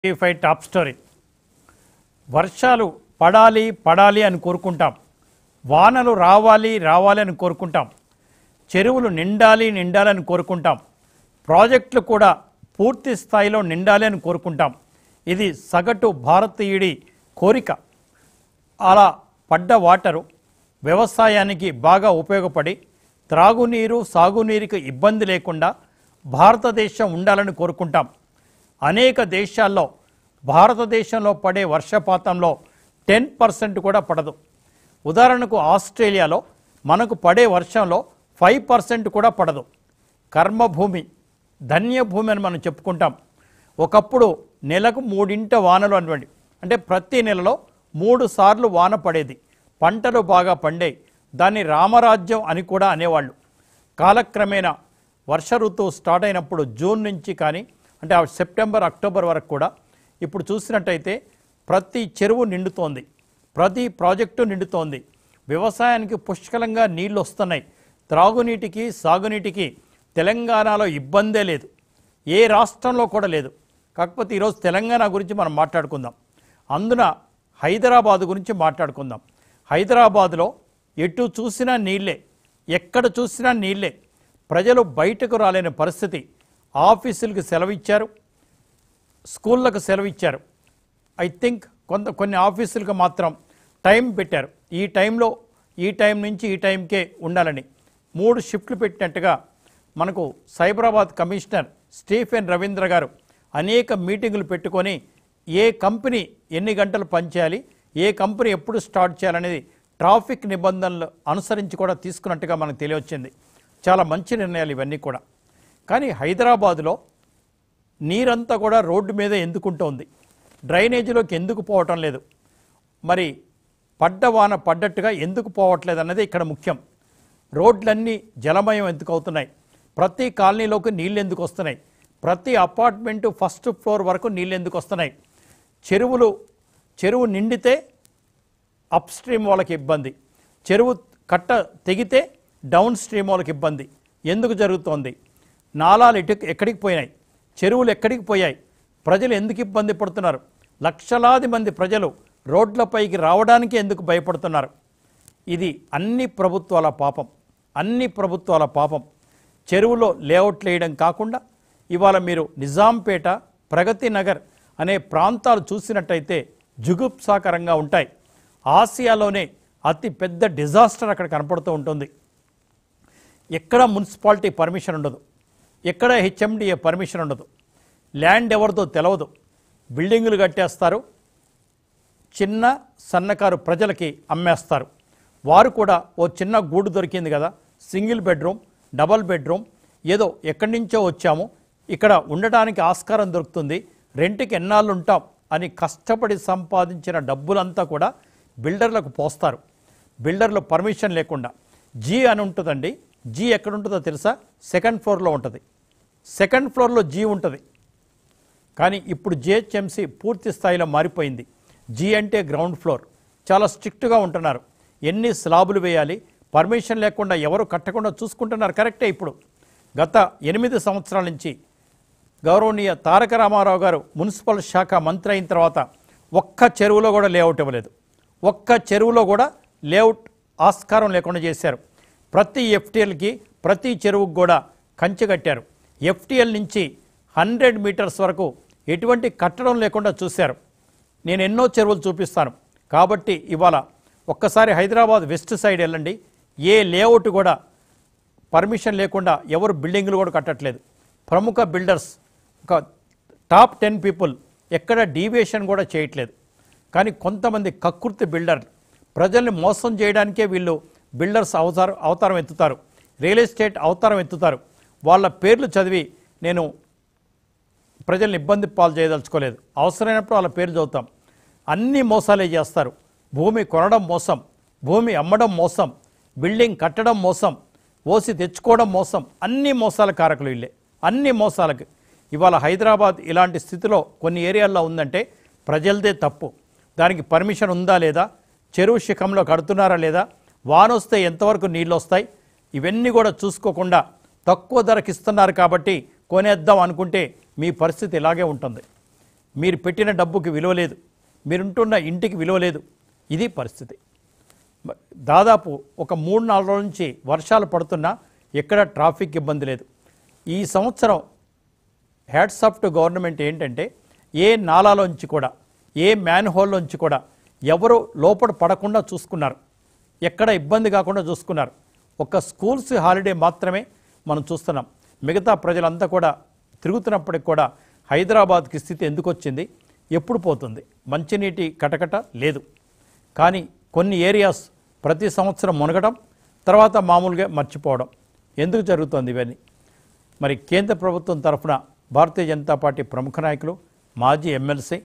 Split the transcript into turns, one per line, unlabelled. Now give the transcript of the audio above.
five top story వర్షాలు పడాలి పడాలి అని కోరుకుంటాం వానలు రావాలి రావాలి అని కోరుకుంటాం చెరువులు నిండాలి నిండాలి అని కోరుకుంటాం ప్రాజెక్టులు కూడా పూర్తి స్థాయిలో నిండాలి అని కోరుకుంటాం ఇది సగటు భారతీయుడి కోరిక అలా పడ్డ వాటరు వ్యవసాయానికి బాగా ఉపయోగపడి త్రాగునీరు సాగునీరుకి ఇబ్బంది లేకుండా భారతదేశం ఉండాలని కోరుకుంటాం అనేక దేశాల్లో భారతదేశంలో పడే వర్షపాతంలో టెన్ పర్సెంట్ కూడా పడదు ఉదాహరణకు ఆస్ట్రేలియాలో మనకు పడే వర్షంలో ఫైవ్ పర్సెంట్ కూడా పడదు కర్మభూమి ధన్యభూమి అని మనం చెప్పుకుంటాం ఒకప్పుడు నెలకు మూడింట వానలు అనివ్వండి అంటే ప్రతి నెలలో మూడు సార్లు వాన పడేది పంటలు బాగా పండేవి దాన్ని రామరాజ్యం అని కూడా అనేవాళ్ళు కాలక్రమేణా వర్ష ఋతువు స్టార్ట్ అయినప్పుడు జూన్ నుంచి కానీ అంటే ఆ సెప్టెంబర్ అక్టోబర్ వరకు కూడా ఇప్పుడు చూసినట్టయితే ప్రతి చెరువు నిండుతోంది ప్రతి ప్రాజెక్టు నిండుతోంది వ్యవసాయానికి పుష్కలంగా నీళ్లు వస్తున్నాయి త్రాగునీటికి సాగునీటికి తెలంగాణలో ఇబ్బందే లేదు ఏ రాష్ట్రంలో కూడా లేదు కాకపోతే ఈరోజు తెలంగాణ గురించి మనం మాట్లాడుకుందాం అందున హైదరాబాద్ గురించి మాట్లాడుకుందాం హైదరాబాద్లో ఎటు చూసినా నీళ్ళే ఎక్కడ చూసినా నీళ్ళే ప్రజలు బయటకు రాలేని పరిస్థితి ఆఫీసులకు సెలవు ఇచ్చారు స్కూళ్ళకు సెలవు ఇచ్చారు ఐ థింక్ కొంత కొన్ని ఆఫీసులకు మాత్రం టైం పెట్టారు ఈ టైంలో ఈ టైం నుంచి ఈ టైంకే ఉండాలని మూడు షిఫ్ట్లు పెట్టినట్టుగా మనకు సైబరాబాద్ కమిషనర్ స్టీఫెన్ రవీంద్ర గారు అనేక మీటింగులు పెట్టుకొని ఏ కంపెనీ ఎన్ని గంటలు పనిచేయాలి ఏ కంపెనీ ఎప్పుడు స్టార్ట్ చేయాలనేది ట్రాఫిక్ నిబంధనలు అనుసరించి కూడా తీసుకున్నట్టుగా మనకు తెలియవచ్చింది చాలా మంచి నిర్ణయాలు ఇవన్నీ కూడా కానీ హైదరాబాదులో నీరంతా కూడా రోడ్డు మీద ఎందుకుంటోంది డ్రైనేజీలోకి ఎందుకు పోవటం లేదు మరి పడ్డ వాన పడ్డట్టుగా ఎందుకు పోవట్లేదు అన్నది ఇక్కడ ముఖ్యం రోడ్లన్నీ జలమయం ఎందుకు అవుతున్నాయి ప్రతి కాలనీలోకి నీళ్ళు ఎందుకు వస్తున్నాయి ప్రతి అపార్ట్మెంటు ఫస్ట్ ఫ్లోర్ వరకు నీళ్ళు ఎందుకు వస్తున్నాయి చెరువులు చెరువు నిండితే అప్ స్ట్రీమ్ వాళ్ళకి ఇబ్బంది చెరువు కట్ట తెగితే డౌన్ స్ట్రీమ్ వాళ్ళకి ఇబ్బంది ఎందుకు జరుగుతోంది నాలాలు ఇటు ఎక్కడికి పోయినాయి చెరువులు ఎక్కడికి పోయాయి ప్రజలు ఎందుకు ఇబ్బంది పడుతున్నారు లక్షలాది మంది ప్రజలు రోడ్లపైకి రావడానికి ఎందుకు భయపడుతున్నారు ఇది అన్ని ప్రభుత్వాల పాపం అన్ని ప్రభుత్వాల పాపం చెరువులో లేఅవుట్లు వేయడం కాకుండా ఇవాళ మీరు నిజాంపేట ప్రగతి నగర్ అనే ప్రాంతాలు చూసినట్టయితే జుగుప్సాకరంగా ఉంటాయి ఆసియాలోనే అతి పెద్ద డిజాస్టర్ అక్కడ కనపడుతూ ఉంటుంది ఎక్కడ మున్సిపాలిటీ పర్మిషన్ ఉండదు ఎక్కడ హెచ్ఎండిఏ పర్మిషన్ ఉండదు ల్యాండ్ ఎవరిదో తెలవదు బిల్డింగులు కట్టేస్తారు చిన్న సన్నకారు ప్రజలకి అమ్మేస్తారు వారు కూడా ఓ చిన్న గూడు దొరికింది కదా సింగిల్ బెడ్రూమ్ డబల్ బెడ్రూమ్ ఏదో ఎక్కడి నుంచో వచ్చాము ఇక్కడ ఉండటానికి ఆస్కారం దొరుకుతుంది రెంట్కి ఎన్నాళ్ళు ఉంటాం అని కష్టపడి సంపాదించిన డబ్బులంతా కూడా బిల్డర్లకు పోస్తారు బిల్డర్లు పర్మిషన్ లేకుండా జీ అని ఉంటుందండి జీ ఎక్కడ ఉంటుందో తెలుసా సెకండ్ ఫ్లోర్లో ఉంటుంది సెకండ్ ఫ్లోర్లో జీ ఉంటుంది కానీ ఇప్పుడు జిహెచ్ఎంసీ పూర్తి స్థాయిలో మారిపోయింది జీ అంటే గ్రౌండ్ ఫ్లోర్ చాలా స్ట్రిక్ట్గా ఉంటున్నారు ఎన్ని స్లాబులు వేయాలి పర్మిషన్ లేకుండా ఎవరు కట్టకుండా చూసుకుంటున్నారు కరెక్టే ఇప్పుడు గత ఎనిమిది సంవత్సరాల నుంచి గౌరవనీయ తారక రామారావు గారు మున్సిపల్ శాఖ మంత్రి అయిన తర్వాత ఒక్క చెరువులో కూడా లేఅవుట్ ఇవ్వలేదు ఒక్క చెరువులో కూడా లేఅవుట్ ఆస్కారం లేకుండా చేశారు ప్రతి ఎఫ్టీఎల్కి ప్రతి చెరువుకు కూడా కంచె కట్టారు ఎఫ్టీఎల్ నుంచి హండ్రెడ్ మీటర్స్ వరకు ఎటువంటి కట్టడం లేకుండా చూశారు నేను ఎన్నో చెరువులు చూపిస్తాను కాబట్టి ఇవాళ ఒక్కసారి హైదరాబాద్ వెస్ట్ సైడ్ వెళ్ళండి ఏ లేఅవుట్ కూడా పర్మిషన్ లేకుండా ఎవరు బిల్డింగులు కూడా కట్టట్లేదు ప్రముఖ బిల్డర్స్ ఒక టాప్ టెన్ పీపుల్ ఎక్కడ డీవియేషన్ కూడా చేయట్లేదు కానీ కొంతమంది కకృతి బిల్డర్ ప్రజల్ని మోసం చేయడానికే వీళ్ళు బిల్డర్స్ అవతారం అవతారం ఎత్తుతారు రియల్ ఎస్టేట్ అవతారం ఎత్తుతారు వాళ్ళ పేర్లు చదివి నేను ప్రజల్ని ఇబ్బంది పాలు చేయదలుచుకోలేదు అవసరమైనప్పుడు వాళ్ళ పేరు చదువుతాం అన్ని మోసాలే చేస్తారు భూమి కొనడం మోసం భూమి అమ్మడం మోసం బిల్డింగ్ కట్టడం మోసం ఓసి తెచ్చుకోవడం మోసం అన్ని మోసాల కారకులు వీళ్ళే అన్ని మోసాలకు ఇవాళ హైదరాబాద్ ఇలాంటి స్థితిలో కొన్ని ఏరియాల్లో ఉందంటే ప్రజలదే తప్పు దానికి పర్మిషన్ ఉందా లేదా చెరువు శిఖంలో కడుతున్నారా లేదా వానొస్తే ఎంతవరకు నీళ్ళు వస్తాయి ఇవన్నీ కూడా చూసుకోకుండా తక్కువ ధరకి ఇస్తున్నారు కాబట్టి కొనేద్దాం అనుకుంటే మీ పరిస్థితి ఇలాగే ఉంటుంది మీరు పెట్టిన డబ్బుకి విలువ లేదు మీరుంటున్న ఇంటికి విలువ లేదు ఇది పరిస్థితి మ- దాదాపు ఒక మూడు నాలుగు రోజుల నుంచి వర్షాలు పడుతున్నా ఎక్కడ ట్రాఫిక్ ఇబ్బంది లేదు ఈ సంవత్సరం హ్యాట్స్ ఆఫ్ టు గవర్నమెంట్ ఏంటంటే ఏ నాలాలోంచి కూడా ఏ మ్యాన్ హోల్లోంచి కూడా ఎవరు లోపల పడకుండా చూసుకున్నారు ఎక్కడ ఇబ్బంది కాకుండా చూసుకున్నారు ఒక స్కూల్స్ హాలిడే మాత్రమే మనం చూస్తున్నాం మిగతా ప్రజలంతా కూడా తిరుగుతున్నప్పటికి కూడా హైదరాబాద్కి స్థితి ఎందుకు వచ్చింది ఎప్పుడు పోతుంది మంచినీటి కటకట లేదు కానీ కొన్ని ఏరియాస్ ప్రతి సంవత్సరం మునగడం తర్వాత మామూలుగా మర్చిపోవడం ఎందుకు జరుగుతోంది ఇవన్నీ మరి కేంద్ర ప్రభుత్వం తరఫున భారతీయ జనతా పార్టీ ప్రముఖ నాయకులు మాజీ ఎమ్మెల్సీ